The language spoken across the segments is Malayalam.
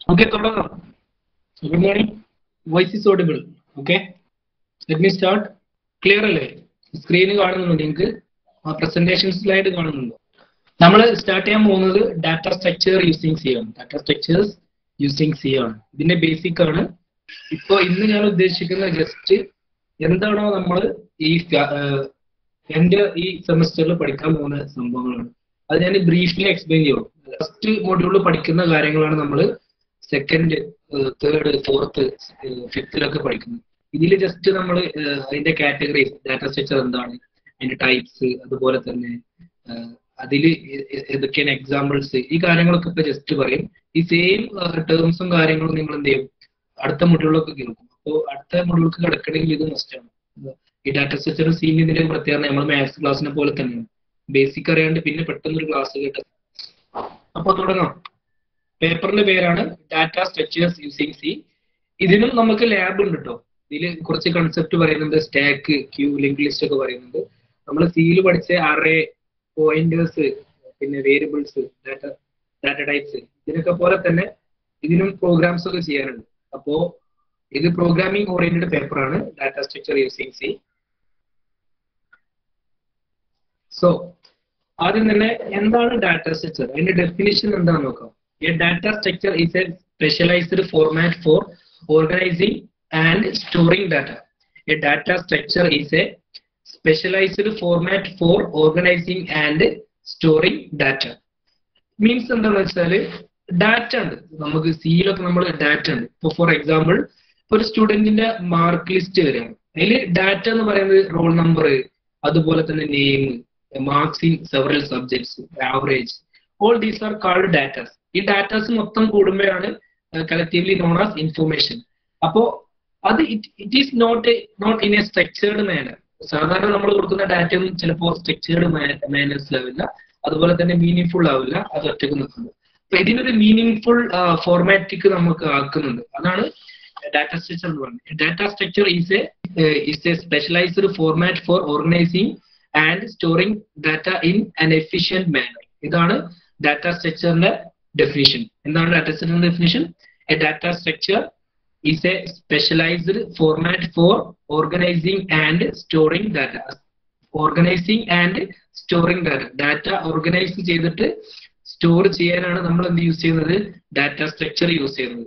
ഓക്കെ തുടങ്ങാം good morning voice is audible okay let me start clear അല്ലേ സ്ക്രീന് കാണുന്നുണ്ടോ നിങ്ങൾക്ക് ആ പ്രസന്റേഷൻ സ്ലൈഡ് കാണുന്നുണ്ടോ നമ്മൾ സ്റ്റാർട്ട് ചെയ്യാൻ പോകുന്നത് ഡാറ്റ സ്ട്രക്ചർ യൂസിങ് സി ആണ് ഡാറ്റ സ്ട്രക്ചേഴ്സ് യൂസിങ് സി ആണ് ഇതിന്റെ ബേസിക് ആണ് ഇപ്പൊ ഇന്ന് ഞാൻ ഉദ്ദേശിക്കുന്നത് ജസ്റ്റ് എന്താണോ നമ്മൾ ഈ എന്റെ ഈ സെമസ്റ്ററിൽ പഠിക്കാൻ പോകുന്ന സംഭവങ്ങളാണ് അത് ഞാൻ ബ്രീഫ്ലി എക്സ്പ്ലെയിൻ ചെയ്യും ഫസ്റ്റ് മോഡ്യൂളിൽ പഠിക്കുന്ന കാര്യങ്ങളാണ് നമ്മൾ സെക്കൻഡ് തേർഡ് ഫോർത്ത് ഫിഫ്തിലൊക്കെ പഠിക്കുന്നത് ഇതിൽ ജസ്റ്റ് നമ്മൾ അതിന്റെ കാറ്റഗറീസ് ഡാറ്റ സ്ട്രക്ചർ എന്താണ് അതിന്റെ ടൈപ്സ് അതുപോലെ തന്നെ അതിൽ ഏതൊക്കെയാണ് എക്സാമ്പിൾസ് ഈ കാര്യങ്ങളൊക്കെ ഇപ്പൊ ജസ്റ്റ് പറയും ഈ സെയിം ടേംസും കാര്യങ്ങളും നിങ്ങൾ എന്ത് ചെയ്യും അടുത്ത മൊഡ്യൂളിലൊക്കെ കേൾക്കും അപ്പോൾ അടുത്ത മൊഡ്യൂൾക്ക് കിടക്കണമെങ്കിൽ ഇത് മസ്റ്റാണ് ഈ ഡാറ്റ സ്ട്രക്ചർ സീനിയതിന്റെ പ്രത്യേകത നമ്മൾ മാത്സ് ക്ലാസ്സിനെ പോലെ തന്നെയാണ് ബേസിക് അറിയാണ്ട് പിന്നെ പെട്ടെന്ന് ഒരു ക്ലാസ് കേട്ടത് അപ്പോൾ തുടങ്ങാം പേപ്പറിന്റെ പേരാണ് ഡാറ്റ സ്ട്രക്ചേഴ്സ് യൂസിങ് സി ഇതിനും നമുക്ക് ലാബ് ഉണ്ട് കേട്ടോ ഇതിൽ കുറച്ച് കൺസെപ്റ്റ് പറയുന്നുണ്ട് സ്റ്റാക്ക് ക്യൂ ലിങ്ക് ലിസ്റ്റ് ഒക്കെ പറയുന്നുണ്ട് നമ്മൾ സിയിൽ പഠിച്ച അറേ പോയിന്റേഴ്സ് പിന്നെ വേരിയബിൾസ് ഡാറ്റ ഡാറ്റ ടൈപ്സ് ഇതിനൊക്കെ പോലെ തന്നെ ഇതിനും പ്രോഗ്രാംസ് ഒക്കെ ചെയ്യാനുണ്ട് അപ്പോ ഇത് പ്രോഗ്രാമിംഗ് ഓറിയന്റഡ് പേപ്പറാണ് data structure using C so ആദ്യം തന്നെ എന്താണ് ഡാറ്റ സ്ട്രക്ചർ അതിന്റെ ഡെഫിനിഷൻ എന്താണെന്ന് നോക്കാം a data structure is a specialised format for organising and storing data a data structure is a specialised format for organising and storing data means എന്താണെന്ന് വെച്ചാൽ ഡാറ്റ ഉണ്ട് നമുക്ക് സിയിലൊക്കെ നമ്മൾ ഡാറ്റ ഉണ്ട് ഇപ്പൊ ഫോർ എക്സാമ്പിൾ ഒരു സ്റ്റുഡന്റിന്റെ മാർക്ക് ലിസ്റ്റ് വരികയാണ് അതിൽ ഡാറ്റ എന്ന് പറയുന്നത് റോൾ നമ്പർ അതുപോലെ തന്നെ name marks in several subjects average all these are called datas ഈ ഡാറ്റാസ് മൊത്തം കൂടുമ്പോഴാണ് കളക്റ്റീവ്ലി നോൺ ആസ് ഇൻഫോർമേഷൻ അപ്പോ അത് it is not not in a structured manner സാധാരണ നമ്മൾ കൊടുക്കുന്ന ഡാറ്റ ഒന്നും ചിലപ്പോൾ സ്ട്രക്ചേർഡ് മാനേഴ്സിലാവില്ല അതുപോലെ തന്നെ മീനിങ് ഫുൾ ആവില്ല അത് ഒറ്റക്ക് നിൽക്കുന്നത് അപ്പൊ ഇതിനൊരു മീനിങ് ഫുൾ ഫോർമാറ്റിക്ക് നമുക്ക് ആക്കുന്നുണ്ട് അതാണ് ഡാറ്റ സ്ട്രക്ചർ എന്ന് പറയുന്നത് data structure is a is a specialised format for organising and storing data in an efficient manner ഇതാണ് ഡാറ്റ സ്ട്രക്ചറിന്റെ ഡെഫിനിഷൻ എന്താണ് ഡാറ്റ സ്ട്രക്ചറിന്റെ definition a data structure is a specialised format for organising and storing data organising and storing data data organise ചെയ്തിട്ട് സ്റ്റോർ ചെയ്യാനാണ് നമ്മൾ എന്ത് യൂസ് ചെയ്യുന്നത് ഡാറ്റ സ്ട്രക്ചർ യൂസ് ചെയ്യുന്നത്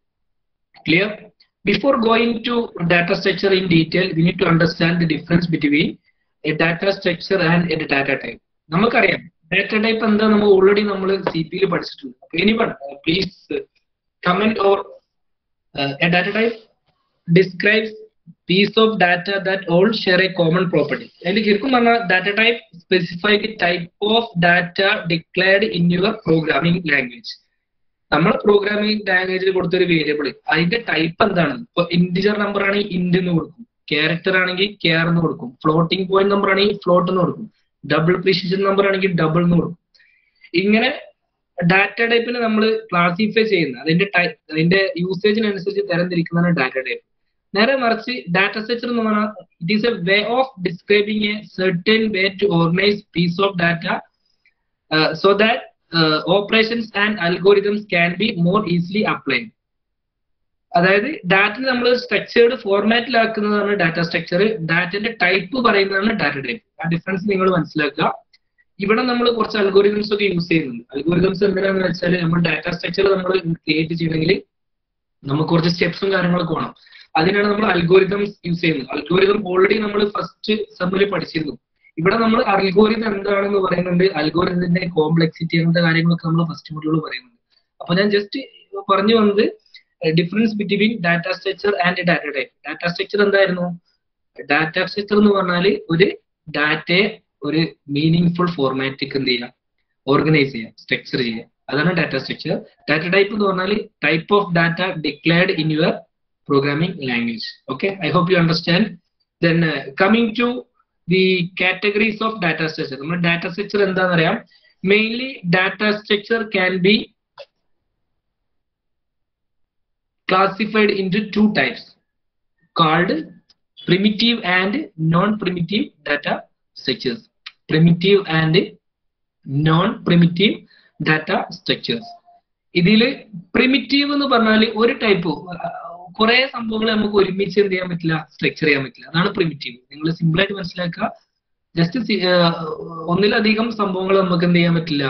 clear before going to data structure in detail we need to understand the difference between a data structure and a data type നമുക്കറിയാം ഡാറ്റ ടൈപ്പ് എന്താ നമ്മൾ ഓൾറെഡി നമ്മൾ സി പിയിൽ പഠിച്ചിട്ടുണ്ട് any one please comment or a data type describes piece of data that all share a common property അതിൽ ശരിക്കും പറഞ്ഞാൽ data type specify the type of data declared in your programming language നമ്മൾ പ്രോഗ്രാമിംഗ് ലാംഗ്വേജിൽ കൊടുത്തൊരു വേരിയബിൾ അതിന്റെ ടൈപ്പ് എന്താണ് ഇപ്പൊ ഇന്റിജർ നമ്പർ ആണെങ്കിൽ ഇന്റ് എന്ന് കൊടുക്കും ക്യാരക്ടർ ആണെങ്കിൽ കെയർ എന്ന് കൊടുക്കും ഫ്ലോട്ടിംഗ് പോയിന്റ് നമ്പർ ആണെങ്കിൽ ഫ്ലോട്ട് എന്ന് കൊടുക്കും ഡബിൾ പ്രിസിഷൻ നമ്പർ ആണെങ്കിൽ ഡബിൾ എന്ന് കൊടുക്കും ഇങ്ങനെ ഡാറ്റ ടൈപ്പിനെ നമ്മൾ ക്ലാസിഫൈ ചെയ്യുന്ന അതിന്റെ ടൈപ്പ് അതിന്റെ യൂസേജിനനുസരിച്ച് തരംതിരിക്കുന്നതാണ് ഡാറ്റ ടൈപ്പ് നേരെ മറിച്ച് ഡാറ്റ സ്ട്രക്ചർ എന്ന് പറഞ്ഞാൽ it is a way of describing a certain way to organise piece of data so that operations and algorithms can be more easily applied അതായത് ഡാറ്റ നമ്മൾ സ്ട്രക്ചേർഡ് ഫോർമാറ്റിലാക്കുന്നതാണ് ഡാറ്റ സ്ട്രക്ചർ ഡാറ്റന്റെ ടൈപ്പ് പറയുന്നതാണ് ഡാറ്റ ടൈപ്പ് ആ ഡിഫറൻസ് നിങ്ങൾ മനസ്സിലാക്കുക ഇവിടെ നമ്മൾ കുറച്ച് അൽഗോരിതംസ് ഒക്കെ യൂസ് ചെയ്യുന്നുണ്ട് അൽഗോരിതംസ് എന്തിനാന്ന് വെച്ചാൽ നമ്മൾ ഡാറ്റ സ്ട്രക്ചർ നമ്മൾ ക്രിയേറ്റ് ചെയ്യണമെങ്കിൽ നമുക്ക് കുറച്ച് സ്റ്റെപ്സും കാര്യങ്ങളൊക്കെ വേണം അതിനാണ് നമ്മൾ അൽഗോരിതംസ് യൂസ് ചെയ്യുന്നത് അൽഗോരിതം ഓൾറെഡി നമ്മൾ ഫസ്റ്റ് സെമ്മിൽ പഠിച്ചിരുന്നു ഇവിടെ നമ്മൾ അൽഗോരിതം എന്താണെന്ന് പറയുന്നുണ്ട് അൽഗോരിതത്തിന്റെ കോംപ്ലക്സിറ്റി അങ്ങനത്തെ കാര്യങ്ങളൊക്കെ നമ്മൾ ഫസ്റ്റ് മൊഡ്യൂൾ പറയുന്നുണ്ട് അപ്പൊ ഞാൻ ജസ്റ്റ് പറഞ്ഞു വന്നത് difference between data structure and data type data structure എന്തായിരുന്നു ഡാറ്റ സ്ട്രക്ചർ എന്ന് പറഞ്ഞാൽ ഒരു ഡാറ്റയെ ഒരു മീനിങ് ഫുൾ ഫോർമാറ്റിക്ക് എന്ത് ചെയ്യാം ഓർഗനൈസ് ചെയ്യാം സ്ട്രക്ചർ ചെയ്യാം അതാണ് ഡാറ്റ സ്ട്രക്ചർ ഡാറ്റ ടൈപ്പ് എന്ന് പറഞ്ഞാൽ type of data declared in your programming language okay I hope you understand then coming to the categories of data structure നമ്മൾ ഡാറ്റ സ്ട്രക്ചർ എന്താണെന്ന് അറിയാം mainly data structure can be classified into two types called primitive and non-primitive data structures. Primitive and non-primitive data structures. ഇതില് പ്രിമിറ്റീവ് എന്ന് പറഞ്ഞാൽ ഒരു ടൈപ്പ് കുറെ സംഭവങ്ങൾ നമുക്ക് ഒരുമിച്ച് എന്ത് ചെയ്യാൻ പറ്റില്ല സ്ട്രക്ചർ ചെയ്യാൻ പറ്റില്ല അതാണ് പ്രിമിറ്റീവ് നിങ്ങൾ സിമ്പിൾ ആയിട്ട് മനസ്സിലാക്കുക ജസ്റ്റ് ഒന്നിലധികം സംഭവങ്ങൾ നമുക്ക് എന്ത് ചെയ്യാൻ പറ്റില്ല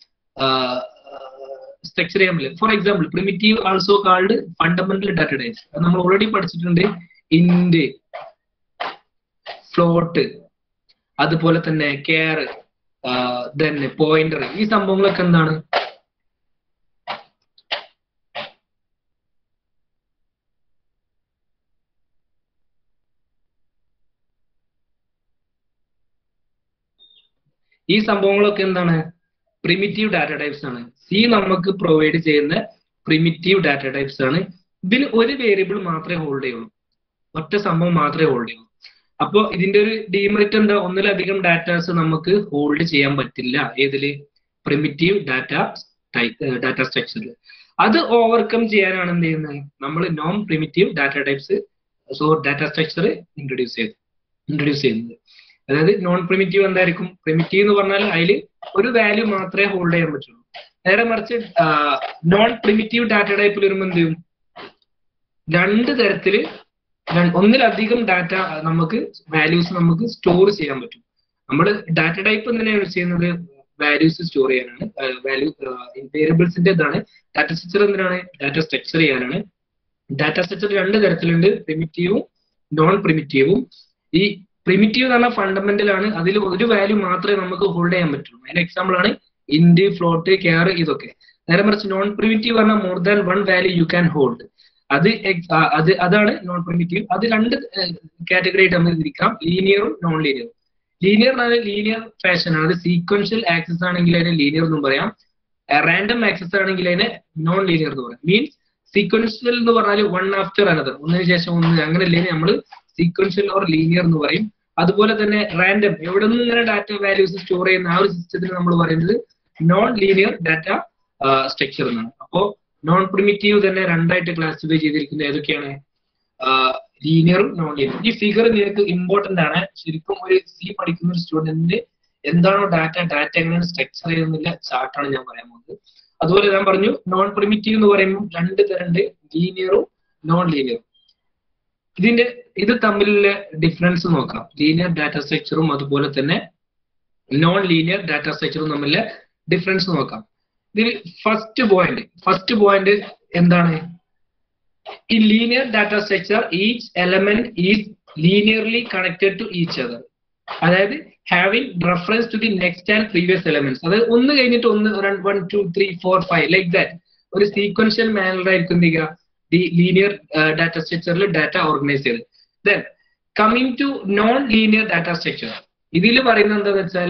സ്ട്രക്ചർ ചെയ്യാൻ പറ്റില്ല for example primitive also called fundamental data types അത് നമ്മൾ ഓൾറെഡി പഠിച്ചിട്ടുണ്ട് ഇൻഡ് ഫ്ലോട്ട് അതുപോലെ തന്നെ കെയർ തന്നെ പോയിന്റർ ഈ സംഭവങ്ങളൊക്കെ എന്താണ് ഈ സംഭവങ്ങളൊക്കെ എന്താണ് പ്രിമിറ്റീവ് ഡാറ്റ ടൈപ്സ് ആണ് സി നമുക്ക് പ്രൊവൈഡ് ചെയ്യുന്ന പ്രിമിറ്റീവ് ഡാറ്റ ടൈപ്സ് ആണ് ഇതിൽ ഒരു വേരിയബിൾ മാത്രമേ ഹോൾഡ് ചെയ്യുള്ളൂ ഒറ്റ സംഭവം മാത്രമേ ഹോൾഡ് ചെയ്യുള്ളൂ അപ്പോൾ ഇതിന്റെ ഒരു ഡീമെറിറ്റ് എന്താ ഒന്നിലധികം ഡാറ്റാസ് നമുക്ക് ഹോൾഡ് ചെയ്യാൻ പറ്റില്ല ഏതില് പ്രിമിറ്റീവ് ഡാറ്റ ടൈപ്പ് ഡാറ്റ സ്ട്രക്ചറിൽ അത് ഓവർകം ചെയ്യാനാണ് എന്ത് ചെയ്യുന്നത് നമ്മൾ non primitive data types so data structure introduce ചെയ്ത് ഇൻട്രൊഡ്യൂസ് ചെയ്യുന്നത് അതായത് നോൺ പ്രിമിറ്റീവ് എന്തായിരിക്കും പ്രിമിറ്റീവ് എന്ന് പറഞ്ഞാൽ അതിൽ ഒരു വാല്യൂ മാത്രമേ ഹോൾഡ് ചെയ്യാൻ പറ്റുള്ളൂ നേരെ മറിച്ച് നോൺ പ്രിമിറ്റീവ് ഡാറ്റ ടൈപ്പിൽ വരുമ്പോൾ എന്ത് ചെയ്യും രണ്ട് തരത്തില് ഒന്നിലധികം ഡാറ്റ നമുക്ക് വാല്യൂസ് നമുക്ക് സ്റ്റോർ ചെയ്യാൻ പറ്റും നമ്മൾ ഡാറ്റ ടൈപ്പ് എന്തിനാണ് ചെയ്യുന്നത് വാല്യൂസ് സ്റ്റോർ ചെയ്യാനാണ് വാല്യൂ വേരിയബിൾസിന്റെ ഇതാണ് ഡാറ്റ സ്ട്രക്ചർ എന്തിനാണ് ഡാറ്റ സ്ട്രക്ചർ ചെയ്യാനാണ് ഡാറ്റ സ്ട്രക്ചർ രണ്ട് തരത്തിലുണ്ട് പ്രിമിറ്റീവും നോൺ പ്രിമിറ്റീവും ഈ പ്രിമിറ്റീവ് എന്ന് പറഞ്ഞാൽ ഫണ്ടമെന്റൽ ആണ് അതിൽ ഒരു വാല്യൂ മാത്രമേ നമുക്ക് ഹോൾഡ് ചെയ്യാൻ പറ്റുള്ളൂ അതിന്റെ എക്സാമ്പിൾ ആണ് ഇൻഡ് ഫ്ലോട്ട് കെയർ ഇതൊക്കെ നേരെ മറിച്ച് നോൺ പ്രിമിറ്റീവ് പറഞ്ഞാൽ more than one value you can hold അത് അത് അതാണ് നോൺ പ്രിമിറ്റീവ് അത് രണ്ട് കാറ്റഗറി ആയിട്ട് നമുക്ക് തിരിക്കാം ലീനിയറും നോൺ ലീനിയറും ലീനിയർ എന്ന് ലീനിയർ ഫാഷൻ ആണ് അത് സീക്വൻഷ്യൽ ആക്സസ് ആണെങ്കിൽ അതിനെ ലീനിയർ എന്നും പറയാം റാൻഡം ആക്സസ് ആണെങ്കിൽ അതിനെ നോൺ ലീനിയർ എന്ന് പറയാം മീൻസ് സീക്വൻഷ്യൽ എന്ന് പറഞ്ഞാൽ വൺ ആഫ്റ്റർ അനദർ ഒന്നിന് ശേഷം ഒന്ന് അങ്ങനെ അല്ലെങ്കിൽ നമ്മൾ സീക്വൻഷ്യൽ ഓർ ലീനിയർ എന്ന് പറയും അതുപോലെ തന്നെ റാൻഡം എവിടെ നിന്ന് ഇങ്ങനെ ഡാറ്റ വാല്യൂസ് സ്റ്റോർ ചെയ്യുന്ന ആ ഒരു സിസ്റ്റത്തിന് നമ്മൾ പറയുന്നത് നോൺ ലീനിയർ ഡാറ്റ സ്ട്രക്ചർ എന്നാണ് അപ്പോ നോൺ പ്രിമിറ്റീവ് തന്നെ രണ്ടായിട്ട് ക്ലാസിഫൈ ചെയ്തിരിക്കുന്നത് ഏതൊക്കെയാണ് ലീനിയറും നോൺ ലീനിയറും ഈ ഫിഗർ നിങ്ങൾക്ക് ഇമ്പോർട്ടന്റ് ആണ് ശരിക്കും ഒരു സി പഠിക്കുന്ന ഒരു സ്റ്റുഡന്റിന് എന്താണോ ഡാറ്റ ഡാറ്റ എങ്ങനെയാണ് സ്ട്രക്ചർ ചെയ്യുന്നില്ല ചാർട്ടാണ് ഞാൻ പറയാൻ പോകുന്നത് അതുപോലെ ഞാൻ പറഞ്ഞു നോൺ പ്രിമിറ്റീവ് എന്ന് പറയുമ്പോൾ രണ്ട് തരണ്ട് ലീനിയറും നോൺ ലീനിയറും ഇതിന്റെ ഇത് തമ്മിലുള്ള ഡിഫറൻസ് നോക്കാം ലീനിയർ ഡാറ്റ സ്ട്രക്ചറും അതുപോലെ തന്നെ നോൺ ലീനിയർ ഡാറ്റ സ്ട്രക്ചറും തമ്മിലുള്ള ഡിഫറൻസ് നോക്കാം ഇതിൽ ഫസ്റ്റ് പോയിന്റ് ഫസ്റ്റ് പോയിന്റ് എന്താണ് ഈ linear data structure each element is linearly connected to each other അതായത് having reference to the next and previous elements അതായത് ഒന്ന് കഴിഞ്ഞിട്ട് ഒന്ന് one two three four five like that ഒരു സീക്വൻഷ്യൽ മാനറായിരിക്കും എന്ത് ചെയ്യുക ദി ലീനിയർ ഡാറ്റ സ്ട്രക്ചറിൽ ഡാറ്റ ഓർഗനൈസ് ചെയ്ത് then coming to non linear data structure ഇതിൽ പറയുന്നത് എന്താണെന്ന് വെച്ചാൽ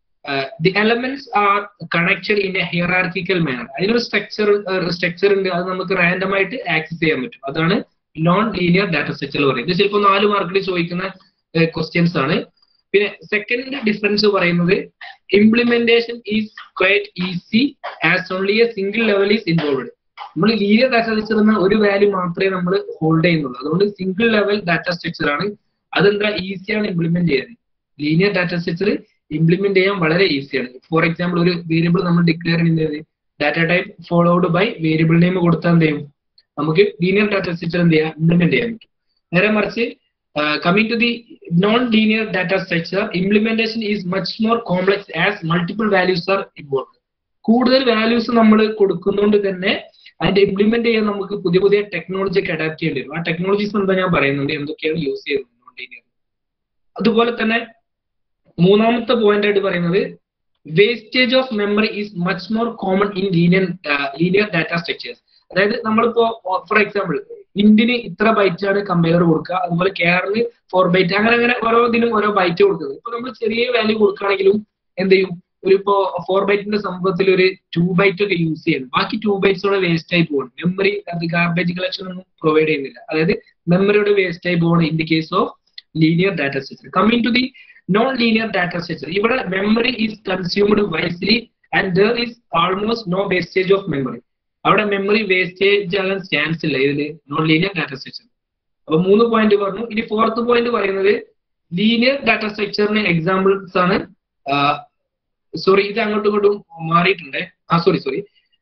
the elements are connected in a hierarchical manner അതിനൊരു സ്ട്രക്ചർ സ്ട്രക്ചർ ഉണ്ട് അത് നമുക്ക് റാൻഡം ആയിട്ട് ആക്സസ് ചെയ്യാൻ പറ്റും അതാണ് നോൺ ലീനിയർ ഡാറ്റ സ്ട്രക്ചർ പറയുന്നത് ഇത് ചിലപ്പോൾ നാല് മാർക്കിൽ ചോദിക്കുന്ന ക്വസ്റ്റ്യൻസ് ആണ് പിന്നെ സെക്കൻഡ് ഡിഫറൻസ് പറയുന്നത് implementation is quite easy as only a single level is involved നമ്മൾ ലീനിയർ ഡാറ്റ സ്ട്രക്ചർ എന്ന ഒരു വാല്യൂ മാത്രമേ നമ്മൾ ഹോൾഡ് ചെയ്യുന്നുള്ളൂ അതുകൊണ്ട് സിംഗിൾ ലെവൽ ഡാറ്റ സ്ട്രക്ചർ ആണ് അതെന്താ ഈസിയാണ് ഇംപ്ലിമെന്റ് ചെയ്യാൻ ലീനിയർ ഡാറ്റ സ്ട്രക്ചർ ഇംപ്ലിമെന്റ് ചെയ്യാൻ വളരെ ഈസിയാണ് ഫോർ എക്സാമ്പിൾ ഒരു വേരിയബിൾ നമ്മൾ ഡിക്ലെയർ ചെയ്യുന്നത് data type followed by variable name കൊടുത്താൽ എന്ത് ചെയ്യും നമുക്ക് ലീനിയർ ഡാറ്റ സ്ട്രക്ചർ എന്ത് ചെയ്യാം ഇംപ്ലിമെന്റ് ചെയ്യാൻ പറ്റും നേരെ മറിച്ച് coming to the non linear data structure implementation is much more complex as multiple values are involve കൂടുതൽ വാല്യൂസ് നമ്മൾ കൊടുക്കുന്നതുകൊണ്ട് തന്നെ അതിന്റെ ഇംപ്ലിമെന്റ് ചെയ്യാൻ നമുക്ക് പുതിയ പുതിയ ടെക്നോളജി ഒക്കെ അഡാപ്റ്റ് ചെയ്യേണ്ടി വരും ആ ടെക്നോളജീസ് എന്താ ഞാൻ പറയുന്നുണ്ട് എന്തൊക്കെയാണ് യൂസ് ചെയ്യുന്നത് നോൺ ലീനിയർ അതുപോലെ തന്നെ മൂന്നാമത്തെ പോയിന്റ് ആയിട്ട് പറയുന്നത് wastage of memory is much more common in linear linear data structures അതായത് നമ്മളിപ്പോ ഫോർ എക്സാമ്പിൾ ഇന്റിന് ഇത്ര ബൈറ്റ് ആണ് കമ്പയർ കൊടുക്കുക അതുപോലെ കെയറിന് ഫോർ ബൈറ്റ് അങ്ങനെ അങ്ങനെ ഓരോ ഇതിനും ഓരോ ബൈറ്റ് കൊടുക്കുന്നത് ഇപ്പൊ നമ്മൾ ചെറിയ വാല്യൂ കൊടുക്കുകയാണെങ്കിലും എന്ത് ചെയ്യും ഒരു ഇപ്പോ ഫോർ ബൈറ്റിന്റെ സംഭവത്തിൽ ഒരു ടു ബൈറ്റ് ഒക്കെ യൂസ് ചെയ്യുന്നു ബാക്കി ടു ബൈറ്റ്സോടെ വേസ്റ്റ് ആയി പോകുന്നു മെമ്മറി അത് ഗാർബേജ് കളക്ഷൻ ഒന്നും പ്രൊവൈഡ് ചെയ്യുന്നില്ല അതായത് മെമ്മറിയുടെ വേസ്റ്റ് ആയി പോകുന്നു in the case of linear data structure coming to the non linear data structure ഇവിടെ memory is consumed wisely and there is almost no wastage of memory അവിടെ മെമ്മറി വേസ്റ്റേജ് ആകാൻ ചാൻസ് ഇല്ല ഇതില് നോൺ ലീനിയർ ഡാറ്റ സ്ട്രക്ചർ അപ്പൊ മൂന്ന് പോയിന്റ് പറഞ്ഞു ഇനി ഫോർത്ത് പോയിന്റ് പറയുന്നത് ലീനിയർ ഡാറ്റ സ്ട്രക്ചറിന് എക്സാമ്പിൾസ് ആണ് സോറി ഇത് അങ്ങോട്ടും ഇങ്ങോട്ടും മാറിയിട്ടുണ്ട് ആ sorry sorry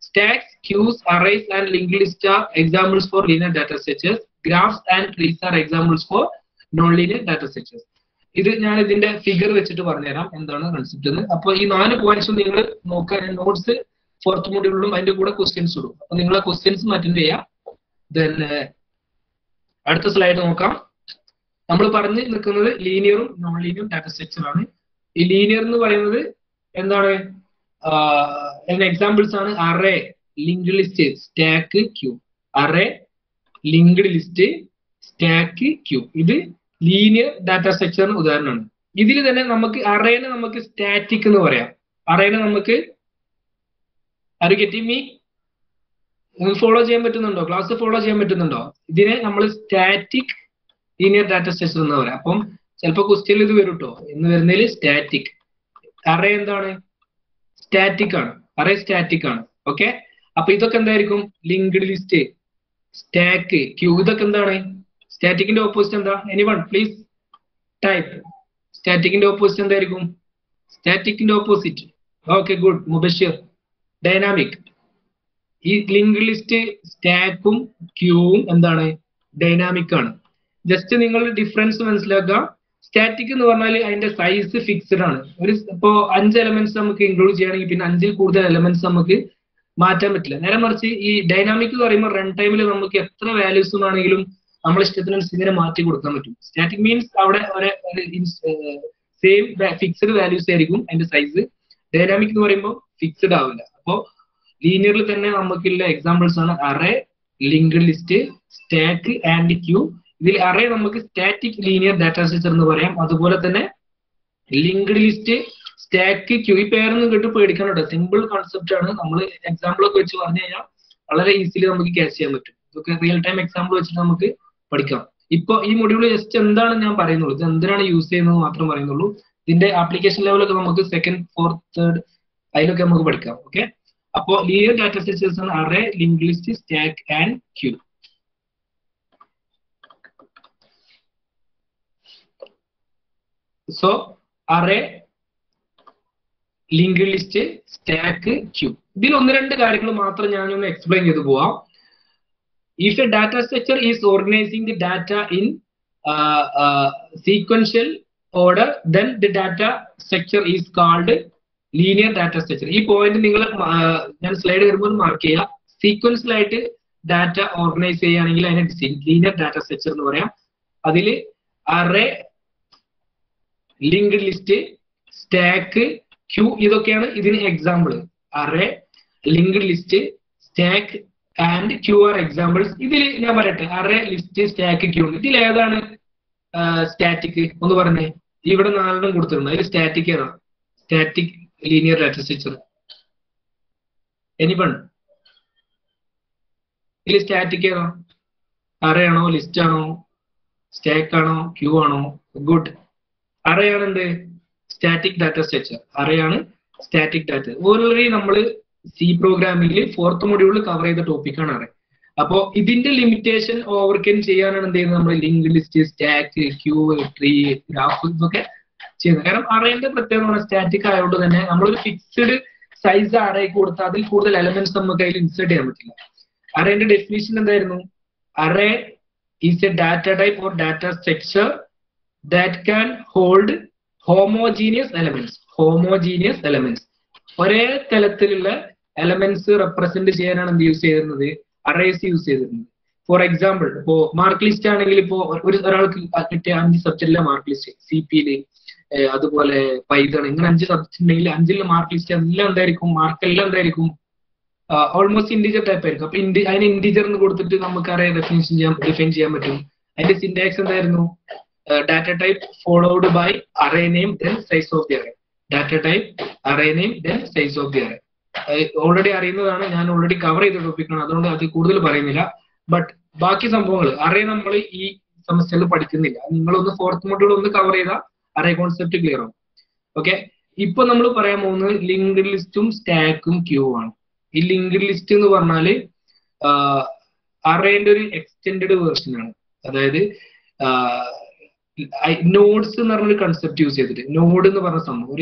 stacks queues arrays and linked lists are examples for linear data structures graphs and trees are examples for non-linear data structures ഇത് ഞാൻ ഇതിന്റെ ഫിഗർ വെച്ചിട്ട് പറഞ്ഞുതരാം എന്താണ് കൺസെപ്റ്റ് എന്ന് അപ്പൊ ഈ നാല് പോയിന്റ്സും നിങ്ങൾ നോക്കാൻ നോട്ട്സ് ഫോർത്ത് മൊഡ്യൂളിലും അതിന്റെ കൂടെ ക്വസ്റ്റ്യൻസ് ഇടും അപ്പൊ നിങ്ങൾ ആ ക്വസ്റ്റ്യൻസ് അറ്റൻഡ് ചെയ്യാം ദെൻ അടുത്ത സ്ലൈഡ് നോക്കാം നമ്മൾ പറഞ്ഞു നിൽക്കുന്നത് ലീനിയറും നോൺ ലീനിയറും ഡാറ്റ സ്ട്രക്ചർ ആണ് ഈ ലീനിയർ എന്ന് പറയുന്നത് എന്താണ് എക്സാമ്പിൾസ് ആണ് array linked list stack queue array linked list stack queue ഇത് ലീനിയർ ഡാറ്റ സ്ട്രക്ചറിന് ഉദാഹരണമാണ് ഇതിൽ തന്നെ നമുക്ക് അറേനെ നമുക്ക് സ്റ്റാറ്റിക് എന്ന് പറയാം അറേനെ നമുക്ക് ആര് ഗെറ്റി മീ ഫോളോ ചെയ്യാൻ പറ്റുന്നുണ്ടോ ക്ലാസ് ഫോളോ ചെയ്യാൻ പറ്റുന്നുണ്ടോ ഇതിനെ നമ്മൾ സ്റ്റാറ്റിക് ലീനിയർ ഡാറ്റ സ്ട്രക്ചർ എന്ന് പറയാം അപ്പം ചിലപ്പോൾ ക്വസ്റ്റ്യനിൽ ഇത് വരും കേട്ടോ എന്ന് വരുന്നതിൽ സ്റ്റാറ്റിക് അറേ എന്താണ് സ്റ്റാറ്റിക് ആണ് അറേ സ്റ്റാറ്റിക് ആണ് ഓക്കെ അപ്പൊ ഇതൊക്കെ എന്തായിരിക്കും ലിങ്ക്ഡ് ലിസ്റ്റ് സ്റ്റാക്ക് ക്യൂ ഇതൊക്കെ എന്താണ് സ്റ്റാറ്റിക്കിന്റെ ഓപ്പോസിറ്റ് എന്താ എനി വൺ പ്ലീസ് ടൈപ്പ് സ്റ്റാറ്റിക്കിന്റെ ഓപ്പോസിറ്റ് എന്തായിരിക്കും സ്റ്റാറ്റിക്കിന്റെ opposite okay good Mubashir dynamic ഈ ലിങ്ക് ലിസ്റ്റ് സ്റ്റാക്കും ക്യൂവും എന്താണ് ഡൈനാമിക് ആണ് ജസ്റ്റ് നിങ്ങൾ ഡിഫറൻസ് മനസ്സിലാക്കുക സ്റ്റാറ്റിക് എന്ന് പറഞ്ഞാൽ അതിന്റെ സൈസ് ഫിക്സ്ഡ് ആണ് ഒരു ഇപ്പോ അഞ്ച് എലമെന്റ്സ് നമുക്ക് ഇൻക്ലൂഡ് ചെയ്യുകയാണെങ്കിൽ പിന്നെ അഞ്ചിൽ കൂടുതൽ എലമെന്റ്സ് നമുക്ക് മാറ്റാൻ പറ്റില്ല നേരെ മറിച്ച് ഈ ഡൈനാമിക് എന്ന് പറയുമ്പോൾ റൺ ടൈമിൽ നമുക്ക് എത്ര വാല്യൂസ് ആണെങ്കിലും നമ്മളെ ഇഷ്ടത്തിനനുസരിച്ച് ഇങ്ങനെ മാറ്റി കൊടുക്കാൻ പറ്റും സ്റ്റാറ്റിക് മീൻസ് അവിടെ ഒരു സെയിം ഫിക്സ്ഡ് വാല്യൂസ് ആയിരിക്കും അതിന്റെ സൈസ് ഡൈനാമിക് എന്ന് പറയുമ്പോൾ ഫിക്സ്ഡ് ആവില്ല അപ്പോ ലീനിയറിൽ തന്നെ നമുക്കുള്ള എക്സാമ്പിൾസ് ആണ് array linked list stack and queue ഇതിൽ അറേ നമുക്ക് സ്റ്റാറ്റിക് ലീനിയർ ഡാറ്റാ സ്ട്രക്ചർ എന്ന് പറയാം അതുപോലെ തന്നെ ലിങ്ക്ഡ് ലിസ്റ്റ് സ്റ്റാക്ക് ക്യൂ ഈ പേരൊന്നും കേട്ട് പേടിക്കണം കേട്ടോ സിമ്പിൾ കോൺസെപ്റ്റ് ആണ് നമ്മൾ എക്സാമ്പിൾ ഒക്കെ വെച്ച് പറഞ്ഞു കഴിഞ്ഞാൽ വളരെ ഈസിലി നമുക്ക് ക്യാച്ച് ചെയ്യാൻ പറ്റും ഇതൊക്കെ റിയൽ ടൈം എക്സാമ്പിൾ വെച്ചിട്ട് നമുക്ക് പഠിക്കാം ഇപ്പൊ ഈ മൊഡ്യൂൾ ജസ്റ്റ് എന്താണ് ഞാൻ പറയുന്നുള്ളൂ ഇത് എന്തിനാണ് യൂസ് ചെയ്യുന്നത് മാത്രം പറയുന്നുള്ളൂ ഇതിന്റെ ആപ്ലിക്കേഷൻ ലെവലൊക്കെ നമുക്ക് സെക്കൻഡ് ഫോർത്ത് തേർഡ് അതിലൊക്കെ നമുക്ക് പഠിക്കാം ഓക്കെ അപ്പോ ലീനിയർ ഡാറ്റ സ്ട്രക്ചേഴ്സ് ആണ് array link list stack and queue so array link list stack queue ഇതിൽ ഒന്ന് രണ്ട് കാര്യങ്ങൾ മാത്രം ഞാനൊന്ന് എക്സ്പ്ലെയിൻ ചെയ്തു പോവാം if a data structure is organising the data in sequential order then the data structure is called linear data structure ഈ പോയിന്റ് നിങ്ങൾ ഞാൻ സ്ലൈഡ് വരുമ്പോൾ മാർക്ക് ചെയ്യുക സീക്വൻസിലായിട്ട് ഡാറ്റ ഓർഗനൈസ് ചെയ്യുകയാണെങ്കിൽ അതിനെ ലീനിയർ ഡാറ്റ സ്ട്രക്ചർ എന്ന് പറയാം അതിൽ array linked list stack queue ഇതൊക്കെയാണ് ഇതിന് example array linked list stack and queue are examples ഇതിൽ ഞാൻ പറയട്ടെ അറേ ലിസ്റ്റ് സ്റ്റാക്ക് ക്യൂ ഇതിൽ ഏതാണ് സ്റ്റാറ്റിക് ഒന്ന് പറഞ്ഞേ ഇവിടെ നാലെണ്ണം കൊടുത്തിട്ടുണ്ട് അതിൽ സ്റ്റാറ്റിക് ഏതാ static linear data structure anyone ഇതിൽ സ്റ്റാറ്റിക് ഏതാ അറേ ആണോ ലിസ്റ്റ് ആണോ സ്റ്റാക്ക് ആണോ ക്യൂ ആണോ ഗുഡ് അറയാണ് എന്ത് സ്റ്റാറ്റിക് ഡാറ്റ സ്ട്രക്ചർ അറയാണ് സ്റ്റാറ്റിക് ഡാറ്റ ഓൾറെഡി നമ്മൾ സി പ്രോഗ്രാമിംഗിൽ ഫോർത്ത് മൊഡ്യൂളിൽ കവർ ചെയ്ത ടോപ്പിക്കാണ് അറേ അപ്പോ ഇതിന്റെ ലിമിറ്റേഷൻ ഓവർകം ചെയ്യാനാണ് എന്ത് ചെയ്യുന്നത് നമ്മൾ link list stack queue tree graph ഇതൊക്കെ ചെയ്യുന്നത് കാരണം അറേന്റെ പ്രത്യേകത സ്റ്റാറ്റിക് ആയതുകൊണ്ട് തന്നെ നമ്മളൊരു ഫിക്സ്ഡ് സൈസ് അറേക്ക് കൊടുത്താൽ അതിൽ കൂടുതൽ എലമെന്റ്സ് നമുക്ക് അതിൽ ഇൻസേർട്ട് ചെയ്യാൻ പറ്റില്ല അറേന്റെ ഡെഫിനേഷൻ എന്തായിരുന്നു array is a data type or data structure that can hold homogeneous elements homogeneous elements ഒരേ തലത്തിലുള്ള എലമെന്റ്സ് റെപ്രസെന്റ് ചെയ്യാനാണ് എന്ത് യൂസ് ചെയ്തിരുന്നത് അറേസ് യൂസ് ചെയ്തിരുന്നത് ഫോർ എക്സാമ്പിൾ ഇപ്പോ മാർക്ക് ലിസ്റ്റ് ആണെങ്കിൽ ഇപ്പോ ഒരു ഒരാൾക്ക് കിട്ടിയ അഞ്ച് സബ്ജക്റ്റിലെ മാർക്ക് ലിസ്റ്റ് സി പിയില് അതുപോലെ പൈതൺ ഇങ്ങനെ അഞ്ച് സബ്ജക്ട് ഉണ്ടെങ്കിൽ അഞ്ചിലെ മാർക്ക് ലിസ്റ്റ് എല്ലാം എന്തായിരിക്കും മാർക്ക് എല്ലാം എന്തായിരിക്കും ഓൾമോസ്റ്റ് ഇൻഡിജർ ടൈപ്പ് ആയിരിക്കും അപ്പൊ ഇൻഡി അതിന് ഇൻഡിജർ എന്ന് കൊടുത്തിട്ട് നമുക്ക് അറിയാം ഡെഫിനേഷൻ ചെയ്യാൻ ഡിഫൈൻ ചെയ്യാൻ പറ്റും അതിന്റെ സിന്റാക്സ് എന്തായിരുന്നു data type followed by array name then size of the array data type array name then size of the array already അറിയുന്നതാണ് ഞാൻ ഓൾറെഡി കവർ ചെയ്ത ടോപ്പിക്കാണ് അതുകൊണ്ട് അത് കൂടുതൽ പറയുന്നില്ല ബട്ട് ബാക്കി സംഭവങ്ങൾ അറേ നമ്മൾ ഈ സെമസ്റ്ററിൽ പഠിക്കുന്നില്ല നിങ്ങളൊന്ന് ഫോർത്ത് മൊഡ്യൂൾ ഒന്ന് കവർ ചെയ്താൽ അറേ കോൺസെപ്റ്റ് ക്ലിയർ ആവും ഓക്കെ ഇപ്പൊ നമ്മൾ പറയാൻ പോകുന്നത് ലിങ്ക്ഡ് ലിസ്റ്റും സ്റ്റാക്കും ക്യൂ ആണ് ഈ ലിങ്ക്ഡ് ലിസ്റ്റ് എന്ന് പറഞ്ഞാല് അറേന്റെ ഒരു എക്സ്റ്റെൻഡഡ് വേർഷൻ ആണ് അതായത് നോഡ്സ് എന്ന് പറഞ്ഞൊരു കൺസെപ്റ്റ് യൂസ് ചെയ്തിട്ട് നോഡ് എന്ന് പറഞ്ഞ സംഭവം ഒരു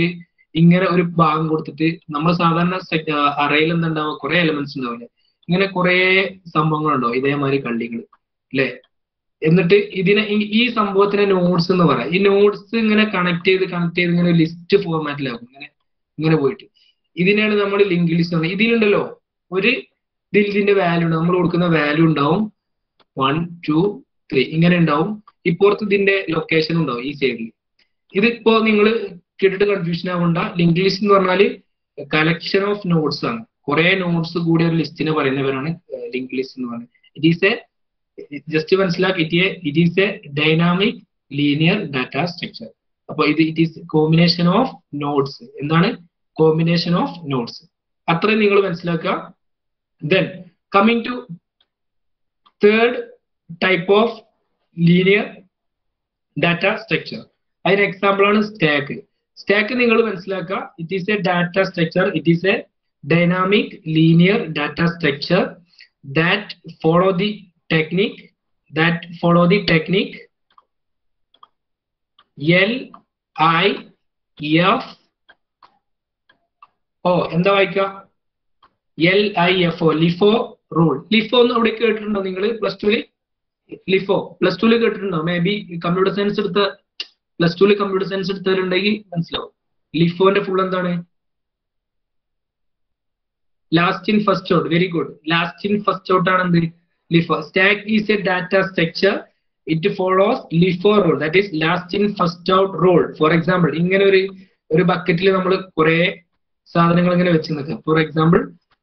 ഇങ്ങനെ ഒരു ഭാഗം കൊടുത്തിട്ട് നമ്മൾ സാധാരണ അറയിൽ എന്തുണ്ടാവുക കുറെ എലമെന്റ്സ് ഉണ്ടാവില്ലേ ഇങ്ങനെ കുറെ സംഭവങ്ങളുണ്ടാവും ഇതേമാതിരി കള്ളികൾ അല്ലെ എന്നിട്ട് ഇതിനെ ഈ- ഈ സംഭവത്തിനെ നോട്ട്സ് എന്ന് പറയാം ഈ നോട്ട്സ് ഇങ്ങനെ കണക്ട് ചെയ്ത് കണക്ട് ചെയ്ത് ഇങ്ങനെ ലിസ്റ്റ് ഫോർമാറ്റിലാകും ഇങ്ങനെ ഇങ്ങനെ പോയിട്ട് ഇതിനെയാണ് നമ്മൾ ലിങ്ക് ലിസ്റ്റ് പറയുന്നത് ഇതിലുണ്ടല്ലോ ഒരു ഇതിൽ ഇതിന്റെ വാല്യൂ ഉണ്ട് നമ്മൾ കൊടുക്കുന്ന വാല്യൂ ഉണ്ടാവും വൺ ടു ത്രീ ഇങ്ങനെ ഉണ്ടാവും ഇപ്പുറത്ത് ഇതിന്റെ ലൊക്കേഷൻ ഉണ്ടാവും ഈ സൈഡിൽ ഇതിപ്പോ നിങ്ങൾ കേട്ടിട്ട് കൺഫ്യൂഷൻ ആവണ്ട ലിങ്ക് ലിസ്റ്റ് എന്ന് പറഞ്ഞാല് കളക്ഷൻ ഓഫ് നോട്ട്സ് ആണ് കുറെ നോട്ട്സ് കൂടിയ ഒരു ലിസ്റ്റിനെ പറയുന്നവരാണ് ലിങ്ക് ലിസ്റ്റ് എന്ന് പറയുന്നത് ഇറ്റ് ഈസ് എ ജസ്റ്റ് മനസ്സിലാക്കി it it is a dynamic linear data structure അപ്പൊ ഇത് it is combination of nodes എന്താണ് കോമ്പിനേഷൻ ഓഫ് നോട്ട്സ് അത്രയും നിങ്ങൾ മനസ്സിലാക്കുക then coming to third type of linear data structure അതിന് എക്സാമ്പിൾ ആണ് സ്റ്റാക്ക് സ്റ്റാക്ക് നിങ്ങൾ മനസ്സിലാക്കുക it is a data structure it is a dynamic linear data structure that follow the technique that follow the technique L I F O എന്താ വായിക്കുക L I F O LIFO rule LIFO എന്ന് അവിടെ കേട്ടിട്ടുണ്ടോ നിങ്ങൾ പ്ലസ് ടുവിൽ ലിഫോ പ്ലസ് ടുവിൽ കേട്ടിട്ടുണ്ടോ മേ ബി കമ്പ്യൂട്ടർ സയൻസ് എടുത്ത പ്ലസ് ടുവിൽ കമ്പ്യൂട്ടർ സയൻസ് എടുത്തവരുണ്ടെങ്കിൽ മനസ്സിലാവും ലിഫോന്റെ ഫുൾ എന്താണ് last in first out very good last in first out ആണ് എന്ത് LIFO stack is a data structure it follows LIFO rule that is last in first out rule for example ഇങ്ങനെ ഒരു ഒരു ബക്കറ്റിൽ നമ്മൾ കുറെ സാധനങ്ങൾ ഇങ്ങനെ വെച്ച് നിൽക്കാം ഫോർ എക്സാമ്പിൾ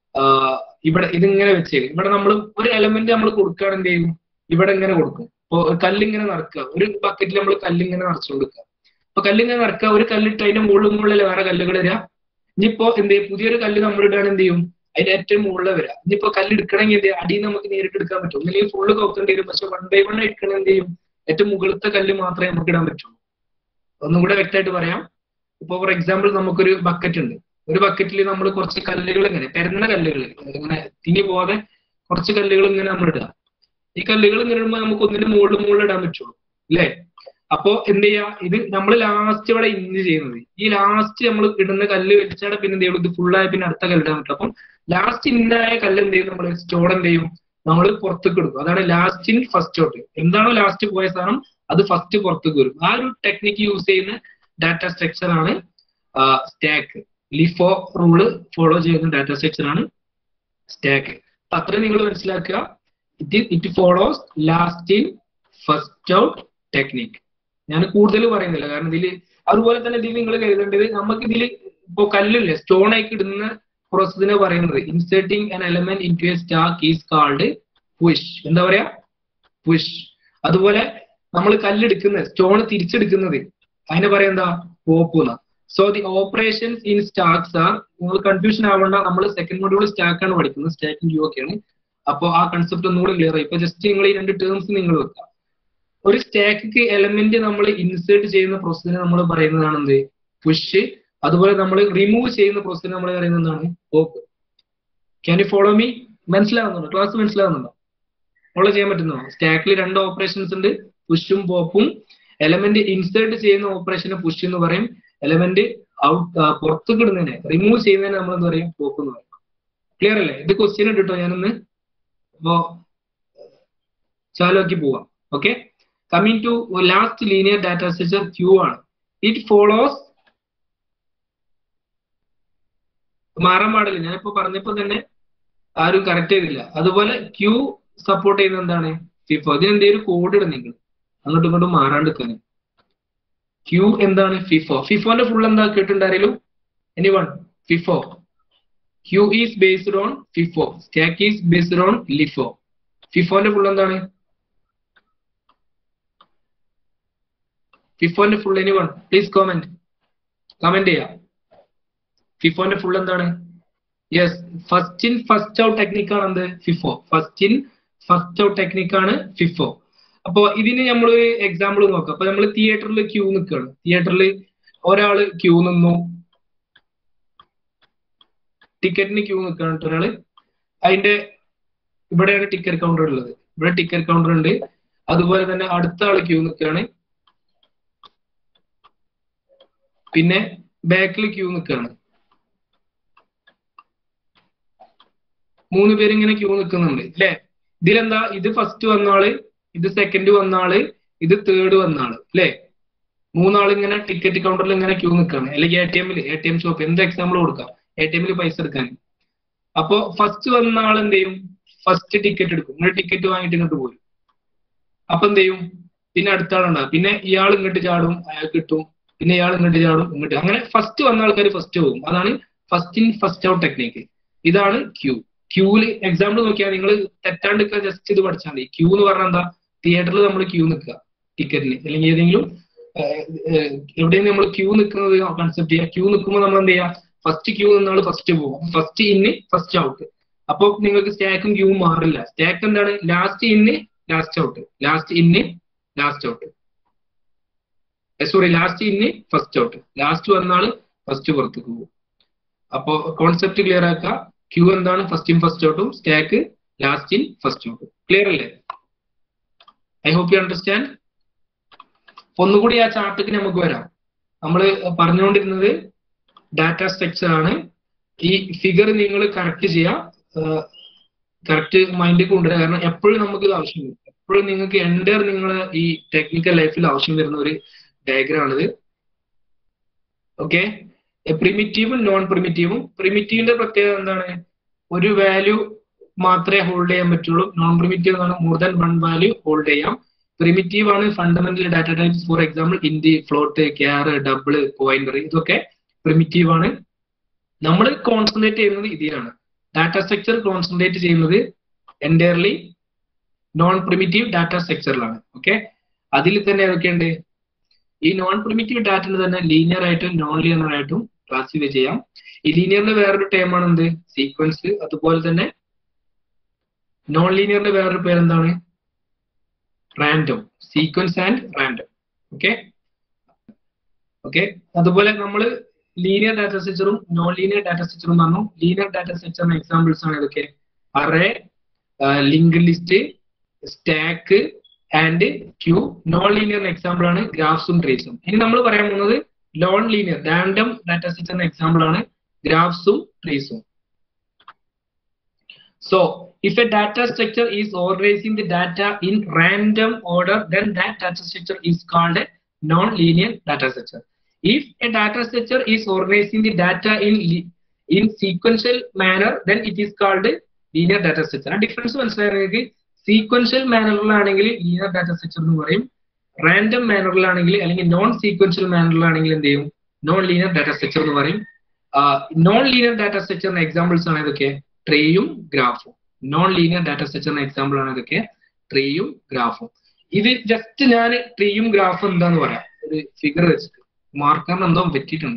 ഇവിടെ ഇതിങ്ങനെ വെച്ച് ഇവിടെ നമ്മൾ ഒരു എലമെന്റ് നമ്മൾ കൊടുക്കുകയാണ് എന്ത് ചെയ്യും ഇവിടെ ഇങ്ങനെ കൊടുക്കും ഇപ്പൊ കല്ലിങ്ങനെ നടക്കുക ഒരു ബക്കറ്റിൽ നമ്മൾ കല്ലിങ്ങനെ നിറച്ചു കൊടുക്കുക അപ്പൊ കല്ലിങ്ങനെ നടക്കുക ഒരു കല്ലിട്ട് അതിന്റെ മുകളിൽ മുകളിൽ വേറെ കല്ലുകൾ വരിക ഇനിയിപ്പോ എന്ത് ചെയ്യും പുതിയൊരു കല്ല് നമ്മൾ ഇടുകയാണ് എന്ത് ചെയ്യും അതിന്റെ ഏറ്റവും മുകളിൽ വരാം ഇനിയിപ്പോ കല്ല് എടുക്കണമെങ്കിൽ എന്ത് ചെയ്യും അടിയിൽ നമുക്ക് നേരിട്ട് എടുക്കാൻ പറ്റും ഒന്നില്ലെങ്കിൽ ഫുള്ള് കൗക്കേണ്ടി വരും പക്ഷെ വൺ ബൈ വൺ എടുക്കണം എന്ത് ചെയ്യും ഏറ്റവും മുകളിലത്തെ കല്ല് മാത്രമേ നമുക്ക് ഇടാൻ പറ്റുള്ളൂ ഒന്നും കൂടെ വ്യക്തമായിട്ട് പറയാം ഇപ്പൊ ഫോർ എക്സാമ്പിൾ നമുക്കൊരു ബക്കറ്റ് ഉണ്ട് ഒരു ബക്കറ്റിൽ നമ്മൾ കുറച്ച് കല്ലുകൾ ഇങ്ങനെ പെരുന്ന കല്ലുകൾ ഇങ്ങനെ തിനി പോവാതെ കുറച്ച് കല്ലുകൾ ഇങ്ങനെ നമ്മൾ ഇടുക ഈ കല്ലുകൾ ഇങ്ങനെ ഇടുമ്പോൾ നമുക്ക് ഒന്നിന് മുകളിൽ മുകളിൽ ഇടാൻ പറ്റുള്ളൂ അല്ലേ അപ്പോ എന്ത് ചെയ്യാ ഇത് നമ്മൾ ലാസ്റ്റ് ഇവിടെ ഇന്ന് ചെയ്യുന്നത് ഈ ലാസ്റ്റ് നമ്മൾ ഇടുന്ന കല്ല് വെച്ചാൽ പിന്നെ എന്ത് ചെയ്യും ഇത് ഫുള്ളായ പിന്നെ അടുത്ത കല്ല് ഇടാൻ പറ്റും അപ്പം ലാസ്റ്റ് ഇന്നായ കല്ല് എന്ത് ചെയ്യും നമ്മൾ സ്റ്റോൺ എന്ത് ചെയ്യും നമ്മൾ പുറത്തേക്ക് എടുക്കും അതാണ് ലാസ്റ്റ് ഇൻ ഫസ്റ്റ് ഔട്ട് എന്താണോ ലാസ്റ്റ് പോയ സാധനം അത് ഫസ്റ്റ് പുറത്തേക്ക് വരും ആ ഒരു ടെക്നിക്ക് യൂസ് ചെയ്യുന്ന ഡാറ്റ സ്ട്രക്ചർ ആണ് സ്റ്റാക്ക് ലിഫോ റൂള് ഫോളോ ചെയ്യുന്ന ഡാറ്റ സ്ട്രക്ചർ ആണ് സ്റ്റാക്ക് അപ്പൊ അത്രയും നിങ്ങൾ മനസ്സിലാക്കുക it it follows last in first out technique ഞാൻ കൂടുതൽ പറയുന്നില്ല കാരണം ഇതിൽ അതുപോലെ തന്നെ ഇതിൽ നിങ്ങൾ കരുതേണ്ടത് നമുക്ക് ഇതിൽ ഇപ്പോ കല്ലില്ലേ സ്റ്റോൺ ആക്കി ഇടുന്ന പ്രോസസ്സിനെ പറയുന്നത് inserting an element into a stack is called push എന്താ പറയാ പുഷ് അതുപോലെ നമ്മൾ കല്ലെടുക്കുന്നത് സ്റ്റോൺ തിരിച്ചെടുക്കുന്നത് അതിനെ പറയാ എന്താ പോപ്പ് എന്നാ so the operations in stacks are നിങ്ങൾ കൺഫ്യൂഷൻ ആവണ്ട നമ്മൾ സെക്കൻഡ് മൊഡ്യൂൾ സ്റ്റാക്ക് ആണ് പഠിക്കുന്നത് സ്റ്റാക്കിംഗ് വ്യൂ ഒക്കെയാണ് അപ്പോൾ ആ കൺസെപ്റ്റ് ഒന്നുകൂടി ക്ലിയർ ആയി ഇപ്പൊ ജസ്റ്റ് നിങ്ങൾ ഈ രണ്ട് ടേംസ് നിങ്ങൾ വെക്കുക ഒരു സ്റ്റാക്ക് എലമെന്റ് നമ്മൾ ഇൻസേർട്ട് ചെയ്യുന്ന പ്രോസസ്സിനെ നമ്മൾ പറയുന്നതാണ് എന്ത് പുഷ് അതുപോലെ നമ്മൾ റിമൂവ് ചെയ്യുന്ന പ്രോസസ്സിനെ നമ്മൾ പറയുന്നത് എന്താണ് pop can you follow me മനസ്സിലാവുന്നുണ്ടോ ക്ലാസ് മനസ്സിലാവുന്നുണ്ടോ ഫോളോ ചെയ്യാൻ പറ്റുന്നോ സ്റ്റാക്കിൽ രണ്ട് ഓപ്പറേഷൻസ് ഉണ്ട് പുഷും പോപ്പും എലമെന്റ് ഇൻസേർട്ട് ചെയ്യുന്ന ഓപ്പറേഷനെ പുഷ് എന്ന് പറയും എലമെന്റ് ഔട്ട് പുറത്തേക്ക് ഇടുന്നതിനെ റിമൂവ് ചെയ്യുന്നതിനെ നമ്മൾ എന്താ പറയും പോപ്പ് എന്ന് പറയും ക്ലിയർ അല്ലേ ഇത് ക്വസ്റ്റ്യൻ ഉണ്ട് കേട്ടോ ഞാനൊന്ന് അപ്പോ ചാലോക്കി പോവാം okay coming to last linear data structure queue ആണ് ഇറ്റ് ഫോളോസ് മാറാൻ പാടില്ല ഞാനിപ്പോ പറഞ്ഞപ്പോ തന്നെ ആരും കറക്റ്റ് ചെയ്തില്ല അതുപോലെ ക്യൂ സപ്പോർട്ട് ചെയ്യുന്ന എന്താണ് ഫിഫോ ഇതിന് എന്തെങ്കിലും കോഡ് ഇടും നിങ്ങൾ അങ്ങോട്ടും ഇങ്ങോട്ടും മാറാണ്ടിരിക്കാൻ ക്യൂ എന്താണ് ഫിഫോ ഫിഫോന്റെ ഫുൾ എന്താ കേട്ടിട്ടുണ്ടായാലും any one FIFO queue is based on FIFO stack is based on LIFO ഫിഫോന്റെ ഫുൾ എന്താണ് ഫിഫോന്റെ full any one please comment comment ചെയ്യാം ഫിഫോന്റെ ഫുൾ എന്താണ് yes first in first out ടെക്നിക്കാണ് എന്ത് FIFO first in first out ടെക്നിക്കാണ് ഫിഫോ അപ്പൊ ഇതിന് നമ്മളൊരു എക്സാമ്പിൾ നോക്കാം അപ്പൊ നമ്മൾ തിയേറ്ററിൽ ക്യൂ നിൽക്കുകയാണ് തിയേറ്ററിൽ ഒരാള് ക്യൂ നിന്നു ടിക്കറ്റിന് ക്യൂ നിൽക്കുകയാണ് ഒരാള് അതിന്റെ ഇവിടെയാണ് ടിക്കറ്റ് കൗണ്ടർ ഉള്ളത് ഇവിടെ ടിക്കറ്റ് കൗണ്ടർ ഉണ്ട് അതുപോലെ തന്നെ അടുത്ത ആള് ക്യൂ നിൽക്കുകയാണ് പിന്നെ ബാക്കിൽ ക്യൂ നിൽക്കുകയാണ് മൂന്ന് പേര് ഇങ്ങനെ ക്യൂ നിൽക്കുന്നുണ്ട് അല്ലെ ഇതിലെന്താ ഇത് ഫസ്റ്റ് വന്ന ആള് ഇത് സെക്കൻഡ് വന്ന ആള് ഇത് തേർഡ് വന്ന ആള് അല്ലെ മൂന്നാൾ ഇങ്ങനെ ടിക്കറ്റ് കൗണ്ടറിൽ ഇങ്ങനെ ക്യൂ നിൽക്കുകയാണ് അല്ലെങ്കിൽ എ ടി എമ്മിൽ എ ടി എം ഷോപ്പ് എന്ത് എക്സാമ്പിൾ കൊടുക്കാം എ ടി എമ്മിൽ പൈസ എടുക്കാൻ അപ്പോ ഫസ്റ്റ് വന്ന ആൾ എന്ത് ചെയ്യും ഫസ്റ്റ് ടിക്കറ്റ് എടുക്കും ഇങ്ങനെ ടിക്കറ്റ് വാങ്ങിയിട്ട് ഇങ്ങോട്ട് പോരും അപ്പൊ എന്ത് ചെയ്യും പിന്നെ അടുത്ത ആളുണ്ടാവും പിന്നെ ഇയാൾ ഇങ്ങോട്ട് ചാടും അയാൾ കിട്ടും പിന്നെ ഇയാൾ ഇങ്ങോട്ട് ചാടും ഇങ്ങോട്ട് അങ്ങനെ ഫസ്റ്റ് വന്ന ആൾക്കാർ ഫസ്റ്റ് പോകും അതാണ് first in first out technique ഇതാണ് ക്യൂ ക്യൂല് എക്സാമ്പിൾ നോക്കിയാൽ നിങ്ങൾ തെറ്റാണ്ട് ജസ്റ്റ് ഇത് പഠിച്ചാൽ മതി ക്യൂ എന്ന് പറഞ്ഞാൽ എന്താ തിയേറ്ററിൽ നമ്മൾ ക്യൂ നിൽക്കുക ടിക്കറ്റിന് അല്ലെങ്കിൽ ഏതെങ്കിലും എവിടെയും നമ്മൾ ക്യൂ നിൽക്കുന്നത് കൺസെപ്റ്റ് ചെയ്യുക ക്യൂ നിൽക്കുമ്പോൾ നമ്മൾ എന്ത് ചെയ്യുക ഫസ്റ്റ് ക്യൂ നിന്നാൾ ഫസ്റ്റ് പോകും ഫസ്റ്റ് ഇന്ന് ഫസ്റ്റ് ഔട്ട് അപ്പൊ നിങ്ങൾക്ക് സ്റ്റാക്കും ക്യൂവും മാറില്ല സ്റ്റാക്ക് എന്താണ് last in last out last in last out sorry last in first out last വന്നാൾ ഫസ്റ്റ് പുറത്തേക്ക് പോകും അപ്പോ കോൺസെപ്റ്റ് ക്ലിയർ ആക്കുക ക്യൂ എന്താണ് ഫസ്റ്റ് ഇൻ ഫസ്റ്റ് ഔട്ടും സ്റ്റാക്ക് ലാസ്റ്റ് ഇൻ ഫസ്റ്റ് ഔട്ടും ക്ലിയർ അല്ലേ ഐ ഹോപ്പ് യു അണ്ടർസ്റ്റാൻഡ് ഒന്നുകൂടി ആ ചാർട്ടിക്ക് നമുക്ക് വരാം നമ്മൾ പറഞ്ഞുകൊണ്ടിരുന്നത് ഡാറ്റ സ്ട്രക്ചർ ആണ് ഈ ഫിഗർ നിങ്ങൾ കറക്റ്റ് ചെയ്യാം കറക്റ്റ് മൈൻഡിൽ കൊണ്ടുവരിക കാരണം എപ്പോഴും നമുക്ക് ഇത് ആവശ്യം വരും എപ്പോഴും നിങ്ങൾക്ക് എൻ്റർ നിങ്ങൾ ഈ ടെക്നിക്കൽ ലൈഫിൽ ആവശ്യം വരുന്ന ഒരു ഡയഗ്രാം ആണിത് ഓക്കെ പ്രിമിറ്റീവും നോൺ പ്രിമിറ്റീവും പ്രിമിറ്റീവിന്റെ പ്രത്യേകത എന്താണ് ഒരു വാല്യൂ മാത്രമേ ഹോൾഡ് ചെയ്യാൻ പറ്റുള്ളൂ നോൺ പ്രിമിറ്റീവ് എന്നാണ് more than one value hold ചെയ്യാം പ്രിമിറ്റീവ് ആണ് fundamental data types for example int float char double pointer ഇതൊക്കെ പ്രിമിറ്റീവ് ആണ് നമ്മൾ കോൺസെൻട്രേറ്റ് ചെയ്യുന്നത് ഇതിലാണ് ഡാറ്റ സ്ട്രക്ചർ കോൺസെൻട്രേറ്റ് ചെയ്യുന്നത് എൻറ്റയർലി നോൺ പ്രിമിറ്റീവ് ഡാറ്റ സ്ട്രക്ചറിലാണ് ഓക്കെ അതിൽ തന്നെ ഏതൊക്കെയുണ്ട് ഈ നോൺ പ്രിമിറ്റീവ് ഡാറ്റന് തന്നെ ലീനിയർ ആയിട്ടും നോൺ ലീനിയർ ആയിട്ടും ക്ലാസിഫൈ ചെയ്യാം ഈ ലീനിയറിന്റെ വേറൊരു ടേമാണ് എന്ത് സീക്വൻസ് അതുപോലെ തന്നെ നോൺ ലീനിയറിന്റെ വേറൊരു പേരെന്താണ് random sequence and random okay okay അതുപോലെ നമ്മൾ ലീനിയർ ഡാറ്റ സ്ട്രക്ചറും നോൺ ലീനിയർ ഡാറ്റ സ്ട്രക്ചറും പറഞ്ഞു ലീനിയർ ഡാറ്റ സ്ട്രക്ചറിന് എക്സാമ്പിൾസ് ആണ് ഇതൊക്കെ array link list stack and queue non linear example ആണ് ഗ്രാഫ്സും ട്രീസും ഇനി നമ്മൾ പറയാൻ പോകുന്നത് നോൺ ലീനിയർ റാൻഡം ഡാറ്റ സ്ട്രക്ചറിന്റെ എക്സാമ്പിൾ ആണ് ഗ്രാഫ്സും ട്രീസും So, if a data structure is organizing the data in random order, then that data structure is called a non-linear data structure. If a data structure is organizing the data in in sequential manner, then it is called a linear data structure. ആ ഡിഫറൻസ് മനസ്സിലായെങ്കിൽ സീക്വൻഷ്യൽ മാനറിലാണെങ്കിൽ ലീനിയർ ഡാറ്റ സ്ട്രക്ചർ എന്ന് പറയും റാൻഡം മാനറിലാണെങ്കിൽ അല്ലെങ്കിൽ നോൺ സീക്വൻഷ്യൽ മാനറിലാണെങ്കിൽ എന്ത് ചെയ്യും നോൺ ലീനിയർ ഡാറ്റ സ്ട്രക്ചർ എന്ന് പറയും നോൺ ലീനിയർ ഡാറ്റ സ്ട്രക്ചറിന് എക്സാമ്പിൾസ് ആണ് ഇതൊക്കെ ട്രീയും ഗ്രാഫും നോൺ ലീനിയർ ഡാറ്റ സ്ട്രക്ചറിന് എക്സാമ്പിൾ ആണ് ഇതൊക്കെ ട്രീയും ഗ്രാഫും ഇത് ജസ്റ്റ് ഞാൻ ട്രീയും ഗ്രാഫും എന്താന്ന് പറയാം ഒരു ഫിഗർ വെച്ചിട്ട് മാർക്കറിന് എന്തോ പറ്റിയിട്ടുണ്ട്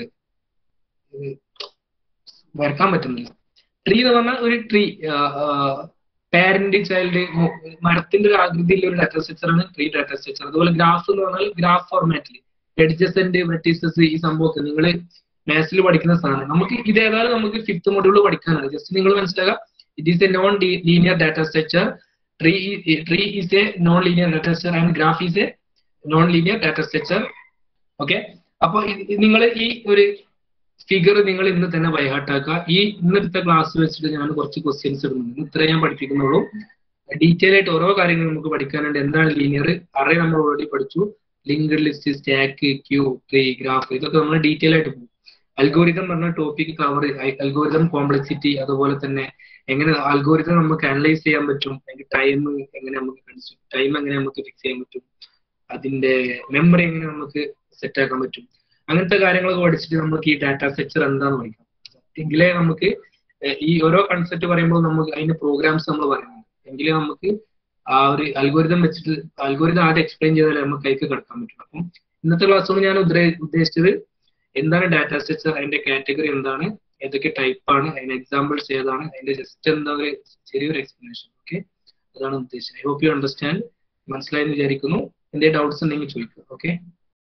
വരക്കാൻ പറ്റുന്നില്ല ട്രീ എന്ന് പറഞ്ഞാൽ ഒരു ട്രീ പാരന്റ് ചൈൽഡ് മരത്തിന്റെ ഒരു ആകൃതിയിലുള്ള ഒരു ഡാറ്റ സ്ട്രക്ചർ ആണ് ട്രീ ഡാറ്റ സ്ട്രക്ചർ അതുപോലെ ഗ്രാഫ് എന്ന് പറഞ്ഞാൽ ഗ്രാഫ് ഫോർമാറ്റിൽ എഡ്ജസന്റ് വെർട്ടീസസ് ഈ സംഭവമൊക്കെ നിങ്ങൾ മാത്സിൽ പഠിക്കുന്ന സാധനം നമുക്ക് ഇത് ഏതായാലും നമുക്ക് ഫിഫ്ത് മൊഡ്യൂൾ പഠിക്കാനാണ് ജസ്റ്റ് നിങ്ങൾ മനസ്സിലാക്കുക it is a non linear data structure tree tree is a non linear data structure and graph is a non linear data structure okay അപ്പൊ നിങ്ങൾ ഈ ഒരു ഫിഗർ നിങ്ങൾ ഇന്ന് തന്നെ ബൈഹാർട്ടാക്കുക ഈ ഇന്നത്തെ ക്ലാസ് വെച്ചിട്ട് ഞാൻ കുറച്ച് ക്വസ്റ്റ്യൻസ് ഇടുന്നുണ്ട് ഇത്ര ഞാൻ പഠിപ്പിക്കുന്നുള്ളൂ ഡീറ്റെയിൽ ആയിട്ട് ഓരോ കാര്യങ്ങൾ നമുക്ക് പഠിക്കാനുണ്ട് എന്താണ് ലീനിയർ അറേ നമ്മൾ ഓൾറെഡി പഠിച്ചു linked list stack queue tree graph ഇതൊക്കെ നമ്മൾ ഡീറ്റെയിൽ ആയിട്ട് പോകും അൽഗോരിതം പറഞ്ഞ ടോപ്പിക് കവർ അൽഗോരിതം കോംപ്ലക്സിറ്റി അതുപോലെ തന്നെ എങ്ങനെ അൽഗോരിതം നമുക്ക് അനലൈസ് ചെയ്യാൻ പറ്റും അതിന്റെ ടൈം എങ്ങനെ നമുക്ക് ടൈം എങ്ങനെ നമുക്ക് ഫിക്സ് ചെയ്യാൻ പറ്റും അതിന്റെ മെമ്മറി എങ്ങനെ നമുക്ക് സെറ്റ് ആക്കാൻ പറ്റും അങ്ങനത്തെ കാര്യങ്ങളൊക്കെ പഠിച്ചിട്ട് നമുക്ക് ഈ ഡാറ്റ സ്ട്രക്ചർ എന്താന്ന് പഠിക്കാം എങ്കിലേ നമുക്ക് ഈ ഓരോ കൺസെപ്റ്റ് പറയുമ്പോൾ നമുക്ക് അതിന്റെ പ്രോഗ്രാംസ് നമ്മൾ പറയുന്നുണ്ട് എങ്കിലേ നമുക്ക് ആ ഒരു അൽഗോരിതം വെച്ചിട്ട് അൽഗോരിതം ആദ്യം എക്സ്പ്ലെയിൻ ചെയ്താലേ നമുക്ക് കൈക്ക് കിടക്കാൻ പറ്റും അപ്പം ഇന്നത്തെ ക്ലാസ് കൊണ്ട് ഞാൻ ഉദ്ദേശിച്ചത് എന്താണ് ഡാറ്റ സ്ട്രക്ചർ അതിന്റെ കാറ്റഗറി എന്താണ് ഏതൊക്കെ ടൈപ്പ് ആണ് അതിന്റെ എക്സാമ്പിൾസ് ഏതാണ് അതിന്റെ ജസ്റ്റ് എന്താ ഒരു ചെറിയൊരു എക്സ്പ്ലനേഷൻ ഓക്കെ അതാണ് ഉദ്ദേശിച്ചത് ഐ ഹോപ്പ് യു അണ്ടർസ്റ്റാൻഡ് മനസ്സിലായെന്ന് വിചാരിക്കുന്നു എന്തെങ്കിലും ഡൗട്ട്സ് ഉണ്ടെങ്കിൽ ചോദിക്കുക ഓക്കെ